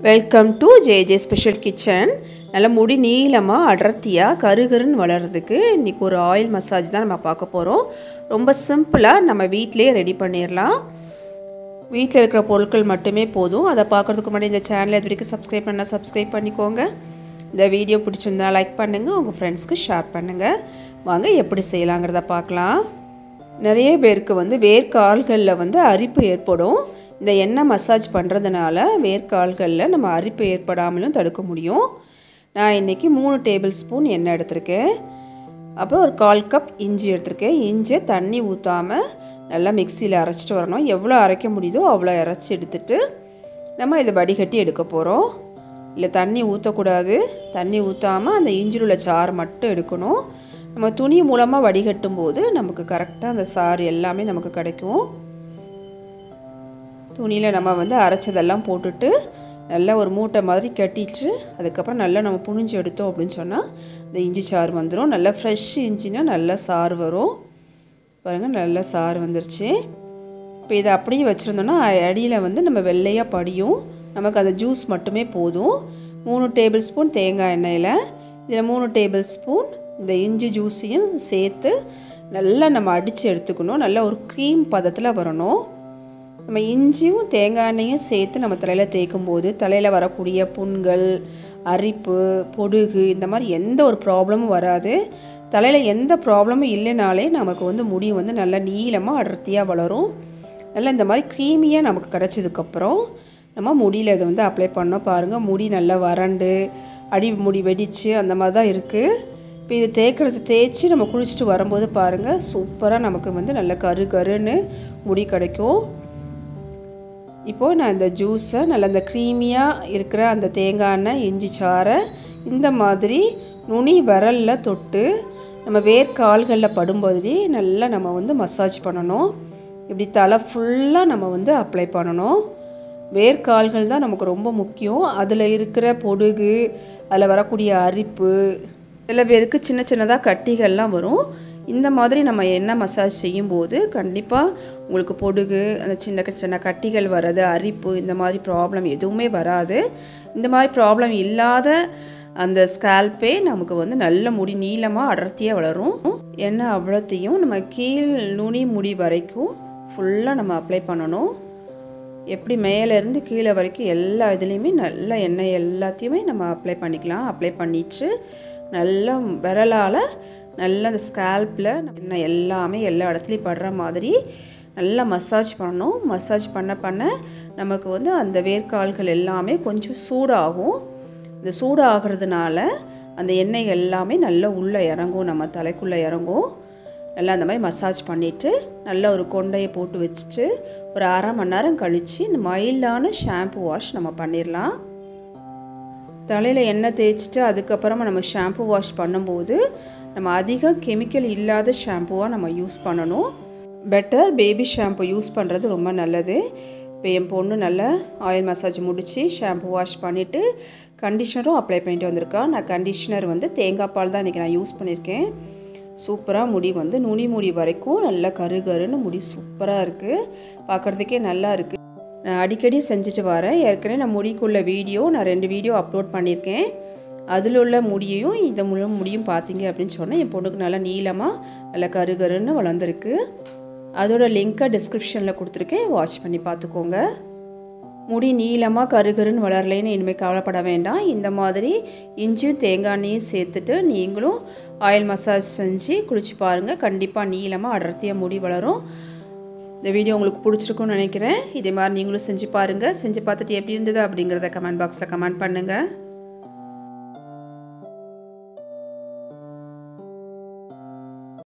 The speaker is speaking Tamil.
welcome to J J special kitchen நல்ல முடி நீளமாக அடர்த்தியாக கருகருன்னு வளர்கிறதுக்கு இன்றைக்கி ஒரு ஆயில் மசாஜ் தான் நம்ம பார்க்க போகிறோம் ரொம்ப சிம்பிளாக நம்ம வீட்டிலே ரெடி பண்ணிடலாம் வீட்டில் இருக்கிற பொருட்கள் மட்டுமே போதும் அதை பார்க்குறதுக்கு முன்னாடி இந்த சேனலை இது வரைக்கும் சப்ஸ்கிரைப் பண்ணால் சப்ஸ்கிரைப் பண்ணிக்கோங்க இந்த வீடியோ பிடிச்சிருந்தா லைக் பண்ணுங்கள் உங்கள் ஃப்ரெண்ட்ஸ்க்கு ஷேர் பண்ணுங்கள் வாங்க எப்படி செய்யலாங்கிறத பார்க்கலாம் நிறைய பேருக்கு வந்து வேர்க்கால்களில் வந்து அரிப்பு ஏற்படும் இந்த எண்ணெய் மசாஜ் பண்ணுறதுனால வேர்க்கால்களில் நம்ம அரிப்பு ஏற்படாமலும் தடுக்க முடியும் நான் இன்றைக்கி மூணு டேபிள் ஸ்பூன் எண்ணெய் எடுத்திருக்கேன் அப்புறம் ஒரு கால் கப் இஞ்சி எடுத்திருக்கேன் இஞ்சி தண்ணி ஊற்றாமல் நல்லா மிக்சியில் அரைச்சிட்டு வரணும் எவ்வளோ அரைக்க முடியுதோ அவ்வளோ அரைச்சி எடுத்துட்டு நம்ம இதை வடிகட்டி எடுக்க போகிறோம் இல்லை தண்ணி ஊற்றக்கூடாது தண்ணி ஊற்றாமல் அந்த இஞ்சில் உள்ள சாறு மட்டும் எடுக்கணும் நம்ம துணி மூலமாக வடிகட்டும் போது நமக்கு கரெக்டாக அந்த சாறு எல்லாமே நமக்கு கிடைக்கும் துணியில் நம்ம வந்து அரைச்சதெல்லாம் போட்டுட்டு நல்லா ஒரு மூட்டை மாதிரி கட்டிட்டு அதுக்கப்புறம் நல்லா நம்ம புழிஞ்சு எடுத்தோம் அப்படின்னு சொன்னால் இந்த இஞ்சி சாறு வந்துடும் நல்லா ஃப்ரெஷ் இஞ்சினா நல்லா சாறு வரும் பாருங்கள் நல்லா சாறு வந்துருச்சு இப்போ இதை அப்படியே வச்சுருந்தோன்னா அடியில் வந்து நம்ம வெள்ளையாக படியும் நமக்கு அந்த ஜூஸ் மட்டுமே போதும் மூணு டேபிள் ஸ்பூன் தேங்காய் எண்ணெயில் இதில் மூணு டேபிள் ஸ்பூன் இந்த இஞ்சி ஜூஸையும் சேர்த்து நல்லா நம்ம அடித்து எடுத்துக்கணும் நல்லா ஒரு க்ரீம் பதத்தில் வரணும் நம்ம இஞ்சியும் தேங்காய் எண்ணெயும் சேர்த்து நம்ம தலையில் தேய்க்கும் போது தலையில் வரக்கூடிய புண்கள் அரிப்பு பொடுகு இந்த மாதிரி எந்த ஒரு ப்ராப்ளமும் வராது தலையில் எந்த ப்ராப்ளமும் இல்லைனாலே நமக்கு வந்து முடி வந்து நல்லா நீளமாக அடர்த்தியாக வளரும் நல்லா இந்த மாதிரி க்ரீமியாக நமக்கு கிடச்சதுக்கப்புறம் நம்ம முடியில் இதை வந்து அப்ளை பண்ணோம் பாருங்கள் முடி நல்லா வறண்டு அடி முடி வெடித்து அந்த மாதிரி தான் இருக்குது இப்போ இது தேய்க்கிறது தேய்ச்சி நம்ம குளிச்சுட்டு வரும்போது பாருங்கள் சூப்பராக நமக்கு வந்து நல்ல கரு கருன்னு முடி கிடைக்கும் இப்போது நான் இந்த ஜூஸை நல்லா இந்த க்ரீமியாக இருக்கிற அந்த தேங்காய் எண்ணெய் இஞ்சி சாறை இந்த மாதிரி நுனி விரலில் தொட்டு நம்ம வேர்க்கால்களில் படும்போது நல்லா நம்ம வந்து மசாஜ் பண்ணணும் இப்படி தலை ஃபுல்லாக நம்ம வந்து அப்ளை பண்ணணும் வேர்க்கால்கள் தான் நமக்கு ரொம்ப முக்கியம் அதில் இருக்கிற பொடுகு அதில் வரக்கூடிய அரிப்பு சில பேருக்கு சின்ன சின்னதாக கட்டிகள்லாம் வரும் இந்த மாதிரி நம்ம எண்ணெய் மசாஜ் செய்யும்போது கண்டிப்பாக உங்களுக்கு பொடுகு அந்த சின்ன சின்ன கட்டிகள் வர்றது அரிப்பு இந்த மாதிரி ப்ராப்ளம் எதுவுமே வராது இந்த மாதிரி ப்ராப்ளம் இல்லாத அந்த ஸ்கேல்பே நமக்கு வந்து நல்ல முடி நீளமாக அடர்த்தியாக வளரும் எண்ணெய் அவ்வளோத்தையும் நம்ம கீழ் நுனி முடி வரைக்கும் ஃபுல்லாக நம்ம அப்ளை பண்ணணும் எப்படி மேலேருந்து கீழே வரைக்கும் எல்லா இதுலேயுமே நல்ல எண்ணெய் எல்லாத்தையுமே நம்ம அப்ளை பண்ணிக்கலாம் அப்ளை பண்ணிட்டு நல்லா விரலால் நல்லா அந்த ஸ்கேல்பில் எண்ணெய் எல்லாமே எல்லா இடத்துலையும் படுற மாதிரி நல்லா மசாஜ் பண்ணணும் மசாஜ் பண்ண பண்ண நமக்கு வந்து அந்த வேர்க்கால்கள் எல்லாமே கொஞ்சம் சூடாகும் இந்த சூடாகிறதுனால அந்த எண்ணெய் எல்லாமே நல்லா உள்ளே இறங்கும் நம்ம தலைக்குள்ளே இறங்கும் நல்லா அந்த மாதிரி மசாஜ் பண்ணிவிட்டு நல்லா ஒரு கொண்டையை போட்டு வச்சுட்டு ஒரு அரை மணி நேரம் கழித்து இந்த மைல்டான ஷாம்பு வாஷ் நம்ம பண்ணிடலாம் தலையில் எண்ணெய் தேய்ச்சிட்டு அதுக்கப்புறமா நம்ம ஷாம்பு வாஷ் பண்ணும்போது நம்ம அதிக கெமிக்கல் இல்லாத ஷாம்புவாக நம்ம யூஸ் பண்ணணும் பெட்டர் பேபி ஷாம்பு யூஸ் பண்ணுறது ரொம்ப நல்லது இப்போ என் பொண்ணு நல்லா ஆயில் மசாஜ் முடித்து ஷாம்பு வாஷ் பண்ணிவிட்டு கண்டிஷ்னரும் அப்ளை பண்ணிட்டு வந்திருக்கா நான் கண்டிஷ்னர் வந்து தேங்காய் பால் தான் இன்றைக்கி நான் யூஸ் பண்ணியிருக்கேன் சூப்பராக முடி வந்து நுனி முடி வரைக்கும் நல்லா கரு கருன்னு முடி சூப்பராக இருக்குது பார்க்குறதுக்கே நல்லா இருக்குது நான் அடிக்கடி செஞ்சுட்டு வரேன் ஏற்கனவே நான் முடிக்குள்ள வீடியோ நான் ரெண்டு வீடியோ அப்லோட் பண்ணியிருக்கேன் அதில் உள்ள முடியையும் இந்த முழு முடியும் பார்த்தீங்க அப்படின்னு சொன்னால் என் பொண்ணுக்கு நல்லா நீளமாக நல்லா கரு கருன்னு வளர்ந்துருக்கு அதோட லிங்க்கை டிஸ்கிரிப்ஷனில் கொடுத்துருக்கேன் வாட்ச் பண்ணி பார்த்துக்கோங்க முடி நீளமாக கருகருன்னு வளரலைன்னு இனிமேல் கவலைப்பட வேண்டாம் இந்த மாதிரி இஞ்சி தேங்காய் எண்ணெயும் சேர்த்துட்டு நீங்களும் ஆயில் மசாஜ் செஞ்சு குளிச்சு பாருங்கள் கண்டிப்பாக நீளமாக அடர்த்தியாக முடி வளரும் இந்த வீடியோ உங்களுக்கு பிடிச்சிருக்குன்னு நினைக்கிறேன் இதே மாதிரி நீங்களும் செஞ்சு பாருங்கள் செஞ்சு பார்த்துட்டு எப்படி இருந்தது அப்படிங்கிறத கமெண்ட் பாக்ஸில் கமெண்ட் பண்ணுங்கள்